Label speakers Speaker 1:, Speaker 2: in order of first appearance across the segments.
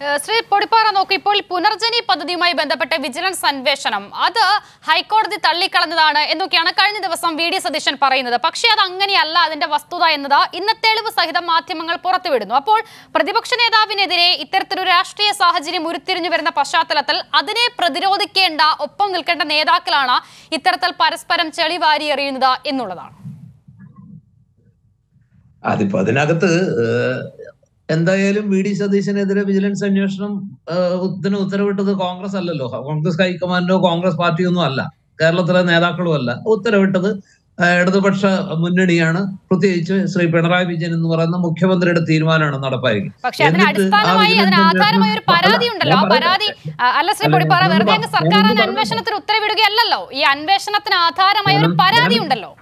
Speaker 1: ഏഹ് ശ്രീ പൊടിപ്പാറ നോക്കൂ ഇപ്പോൾ പുനർജനി പദ്ധതിയുമായി ബന്ധപ്പെട്ട വിജിലൻസ് അന്വേഷണം അത് ഹൈക്കോടതി തള്ളിക്കളഞ്ഞതാണ് എന്നൊക്കെയാണ് കഴിഞ്ഞ ദിവസം വി ഡി സതീശൻ പറയുന്നത് പക്ഷേ അത് അങ്ങനെയല്ല അതിന്റെ വസ്തുത എന്നത് ഇന്ന് തെളിവ് സഹിതം മാധ്യമങ്ങൾ പുറത്തുവിടുന്നു അപ്പോൾ പ്രതിപക്ഷ നേതാവിനെതിരെ ഇത്തരത്തിലൊരു രാഷ്ട്രീയ സാഹചര്യം ഉരുത്തിരിഞ്ഞു വരുന്ന പശ്ചാത്തലത്തിൽ അതിനെ പ്രതിരോധിക്കേണ്ട ഒപ്പം നിൽക്കേണ്ട നേതാക്കളാണ് ഇത്തരത്തിൽ പരസ്പരം ചെളിവാരി എറിയുന്നത് എന്നുള്ളതാണ്
Speaker 2: അതിപ്പോ അതിനകത്ത് ഏഹ്, എന്തായാലും വി ഡി സതീശനെതിരെ വിജിലൻസ് അന്വേഷണം ഏഹ്, ത്തിന് ഉത്തരവിട്ടത് കോൺഗ്രസ് അല്ലല്ലോ കോൺഗ്രസ് ഹൈക്കമാൻഡോ കോൺഗ്രസ് പാർട്ടിയോ ഒന്നും അല്ല കേരളത്തിലെ നേതാക്കളും അല്ല ഉത്തരവിട്ടത് ഏഹ്, ഇടതുപക്ഷ മുന്നണിയാണ് പ്രത്യേകിച്ച് ശ്രീ പിണറായി വിജയൻ എന്ന് പറയുന്ന മുഖ്യമന്ത്രിയുടെ തീരുമാനമാണ് നടപ്പായിരിക്കും
Speaker 1: പക്ഷെ അതിന്
Speaker 2: എന്നിട്ട്
Speaker 1: അടിസ്ഥാനമായി
Speaker 2: ആ
Speaker 1: അതിന്
Speaker 2: വിജിലൻസ്
Speaker 1: ആധാരമായ ഒരു
Speaker 2: അന്വേഷണം-
Speaker 1: പരാതി ഉണ്ടല്ലോ ആ
Speaker 2: ഞാൻ
Speaker 1: പരാതി ആ, അല്ല ശ്രീ
Speaker 2: അല്ല,
Speaker 1: പൊടിപ്പാറ
Speaker 2: ഞാൻ
Speaker 1: വെറുതെ
Speaker 2: ഒന്ന്
Speaker 1: അങ്ങ്
Speaker 2: പറ-
Speaker 1: സർക്കാർ
Speaker 2: ഞാൻ
Speaker 1: അതിന്
Speaker 2: ഒന്ന്
Speaker 1: അന്വേഷണത്തിന് ഉത്തരവിടുകയല്ലല്ലോ ഈ അന്വേഷണത്തിന് ആധാരമായ ഒരു
Speaker 2: ഞാൻ-
Speaker 1: പരാതി
Speaker 2: ഞാൻ-
Speaker 1: ഉണ്ടല്ലോ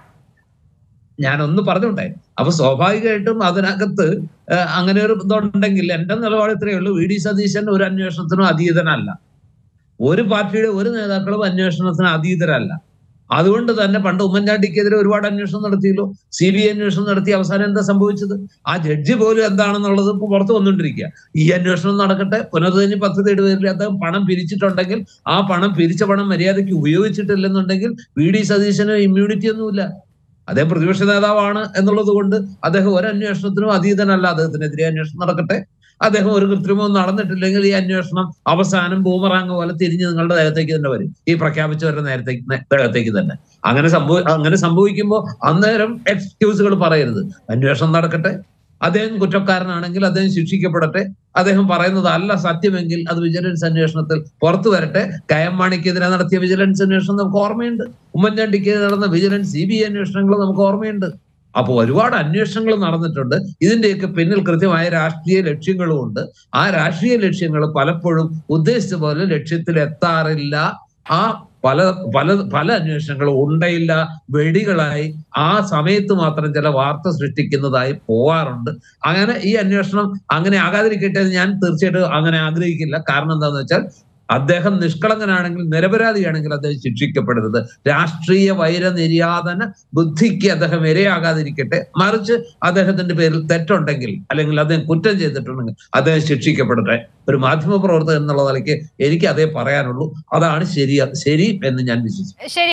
Speaker 2: ഞാനൊന്ന് പറഞ്ഞോട്ടെ അപ്പൊ സ്വാഭാവികമായിട്ടും അതിനകത്ത് ഏഹ്, അങ്ങനെ ഒരു ഇതുണ്ടെങ്കിൽ എന്റെ നിലപാട് ഇത്രയേ ഉള്ളൂ വി ഡി സതീശൻ ഒരു അന്വേഷണത്തിനും അതീതനല്ല ഒരു പാർട്ടിയുടെ ഒരു നേതാക്കളും അന്വേഷണത്തിന് അതീതരല്ല അതുകൊണ്ട് തന്നെ പണ്ട് ഉമ്മൻചാണ്ടിക്കെതിരെ ഒരുപാട് അന്വേഷണം നടത്തിയല്ലോ സി ബി ഐ അന്വേഷണം നടത്തി അവസാനം എന്താ സംഭവിച്ചത് ആ ജഡ്ജി പോലും എന്താണെന്നുള്ളത് ഇപ്പൊ പുറത്തു വന്നുകൊണ്ടിരിക്കുക ഈ അന്വേഷണം നടക്കട്ടെ പുനർജനി പദ്ധതിയുടെ പേരിൽ അദ്ദേഹം പണം പിരിച്ചിട്ടുണ്ടെങ്കിൽ ആ പണം പിരിച്ച പണം മര്യാദയ്ക്ക് ഉപയോഗിച്ചിട്ടില്ലെന്നുണ്ടെങ്കിൽ വി ഡി സതീശന് ഇമ്മ്യൂണിറ്റി ഒന്നുമില്ല അദ്ദേഹം പ്രതിപക്ഷ നേതാവാണ് എന്നുള്ളത് കൊണ്ട് അദ്ദേഹം ഒരു അന്വേഷണത്തിനും അതീതനല്ല അദ്ദേഹത്തിനെതിരെ അന്വേഷണം നടക്കട്ടെ അദ്ദേഹം ഒരു കൃത്രിമവും നടന്നിട്ടില്ലെങ്കിൽ ഈ അന്വേഷണം അവസാനം ബൂമറാങ് പോലെ തിരിഞ്ഞ് നിങ്ങളുടെ ദേഹത്തേക്ക് തന്നെ വരും ഈ പ്രഖ്യാപിച്ചവരുടെ നേരത്തേക്ക് നേ- ദേഹത്തേക്ക് തന്നെ അങ്ങനെ സംഭവ അങ്ങനെ സംഭവിക്കുമ്പോൾ അന്നേരം എക്സ്ക്യൂസുകൾ പറയരുത് അന്വേഷണം നടക്കട്ടെ അദ്ദേഹം കുറ്റക്കാരനാണെങ്കിൽ അദ്ദേഹം ശിക്ഷിക്കപ്പെടട്ടെ അദ്ദേഹം പറയുന്നത് അല്ല സത്യമെങ്കിൽ അത് വിജിലൻസ് അന്വേഷണത്തിൽ പുറത്തു വരട്ടെ കയമ്മാണിക്കെതിരെ നടത്തിയ വിജിലൻസ് അന്വേഷണം നമുക്ക് ഓർമ്മയുണ്ട് ഉമ്മൻചാണ്ടിക്കെതിരെ നടന്ന വിജിലൻസ് സി ബി ഐ അന്വേഷണങ്ങൾ നമുക്ക് ഓർമ്മയുണ്ട് അപ്പോൾ ഒരുപാട് അന്വേഷണങ്ങൾ നടന്നിട്ടുണ്ട് ഇതിന്റെയൊക്കെ പിന്നിൽ കൃത്യമായ രാഷ്ട്രീയ ലക്ഷ്യങ്ങളും ഉണ്ട് ആ രാഷ്ട്രീയ ലക്ഷ്യങ്ങൾ പലപ്പോഴും ഉദ്ദേശിച്ച പോലെ ലക്ഷ്യത്തിൽ എത്താറില്ല ആ പല പല പല അന്വേഷണങ്ങളും ഉണ്ടയില്ല വെടികളായി ആ സമയത്ത് മാത്രം ചില വാർത്ത സൃഷ്ടിക്കുന്നതായി പോവാറുണ്ട് അങ്ങനെ ഈ അന്വേഷണം അങ്ങനെ ആകാതിരിക്കട്ടെ എന്ന് ഞാൻ തീർച്ചയായിട്ടും അങ്ങനെ ആഗ്രഹിക്കില്ല കാരണം എന്താന്ന് വെച്ചാൽ അദ്ദേഹം നിഷ്കളങ്കനാണെങ്കിൽ നിരപരാധിയാണെങ്കിൽ അദ്ദേഹം ശിക്ഷിക്കപ്പെടരുത് രാഷ്ട്രീയ വൈരനിര്യാതന ബുദ്ധിക്ക് അദ്ദേഹം ഇരയാകാതിരിക്കട്ടെ മറിച്ച് അദ്ദേഹത്തിന്റെ പേരിൽ തെറ്റുണ്ടെങ്കിൽ അല്ലെങ്കിൽ അദ്ദേഹം കുറ്റം ചെയ്തിട്ടുണ്ടെങ്കിൽ അദ്ദേഹം ശിക്ഷിക്കപ്പെടട്ടെ ഒരു മാധ്യമ പ്രവർത്തകൻ എന്നുള്ള നിലയ്ക്ക് എനിക്ക് അതേ പറയാനുള്ളൂ അതാണ് ശരി ശരി എന്ന് ഞാൻ വിശ്വസിക്കുന്നു
Speaker 1: ശരി